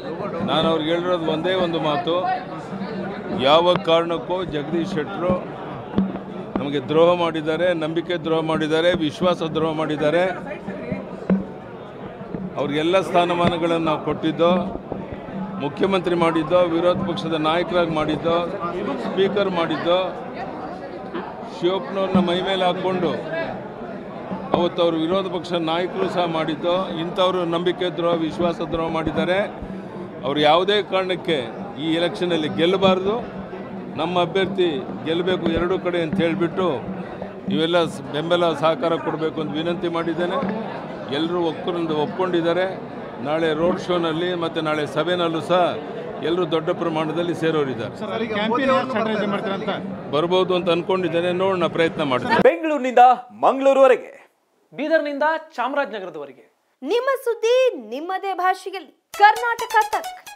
ನಾನು ಅವ್ರಿಗೆ ಹೇಳಿರೋದು ಒಂದೇ ಒಂದು ಮಾತು ಯಾವ ಕಾರಣಕ್ಕೂ ಜಗದೀಶ್ ಶೆಟ್ಟರು ನಮಗೆ ದ್ರೋಹ ಮಾಡಿದ್ದಾರೆ ನಂಬಿಕೆ ದ್ರೋಹ ಮಾಡಿದ್ದಾರೆ ವಿಶ್ವಾಸ ದ್ರೋಹ ಮಾಡಿದ್ದಾರೆ ಅವ್ರಿಗೆಲ್ಲ ಸ್ಥಾನಮಾನಗಳನ್ನು ನಾವು ಕೊಟ್ಟಿದ್ದೋ ಮುಖ್ಯಮಂತ್ರಿ ಮಾಡಿದ್ದೋ ವಿರೋಧ ಪಕ್ಷದ ನಾಯಕರಾಗಿ ಮಾಡಿದ್ದೋ ಸ್ಪೀಕರ್ ಮಾಡಿದ್ದೋ ಶಿವಪ್ಪನವ್ರನ್ನ ಮೈ ಮೇಲೆ ಹಾಕ್ಕೊಂಡು ಅವತ್ತು ಅವರು ವಿರೋಧ ಪಕ್ಷ ನಾಯಕರು ಸಹ ಮಾಡಿದ್ದು ಇಂಥವರು ನಂಬಿಕೆ ದ್ರೋಹ ವಿಶ್ವಾಸ ದ್ರೋಹ ಮಾಡಿದ್ದಾರೆ ಅವರು ಯಾವುದೇ ಕಾರಣಕ್ಕೆ ಈ ಎಲೆಕ್ಷನಲ್ಲಿ ಗೆಲ್ಲಬಾರ್ದು ನಮ್ಮ ಅಭ್ಯರ್ಥಿ ಗೆಲ್ಲಬೇಕು ಎರಡೂ ಕಡೆ ಅಂತ ಹೇಳಿಬಿಟ್ಟು ಇವೆಲ್ಲ ಸ್- ಬೆಂಬಲ ಸಹಕಾರ ಕೊಡಬೇಕು ಅಂತ ವಿನಂತಿ ಮಾಡಿದ್ದೇನೆ ಎಲ್ಲರೂ ಒಪ್ಕೊಂಡು ಒಪ್ಕೊಂಡಿದ್ದಾರೆ ನಾಳೆ ರೋಡ್ ಶೋನಲ್ಲಿ ಮತ್ತು ನಾಳೆ ಸಭೆನಲ್ಲೂ ಸಹ ಎಲ್ಲರೂ ದೊಡ್ಡ ಪ್ರಮಾಣದಲ್ಲಿ ಸೇರೋರಿದ್ದಾರೆ ಕ್ಯಾಂಪೇನ್ ಸ್ಟ್ರಾಟಜಿ ಮಾಡ್ತಾರಂತ ಬರ್ಬೋದು ಅಂತ ಅಂದ್ಕೊಂಡಿದ್ದೇನೆ ನೋಡೋಣ ಪ್ರಯತ್ನ ಮಾಡ್ತೀನಿ ಬೆಂಗಳೂರಿನಿಂದ ಮಂಗಳೂರುವರೆಗೆ ಬೀದರ್ನಿಂದ ಚಾಮರಾಜನಗರದವರೆಗೆ ನಿಮ್ಮ ಸುದ್ದಿ ನಿಮ್ಮದೇ ಭಾಷೆಯಲ್ಲಿ ಕರ್ನಾಟಕ ತಕ್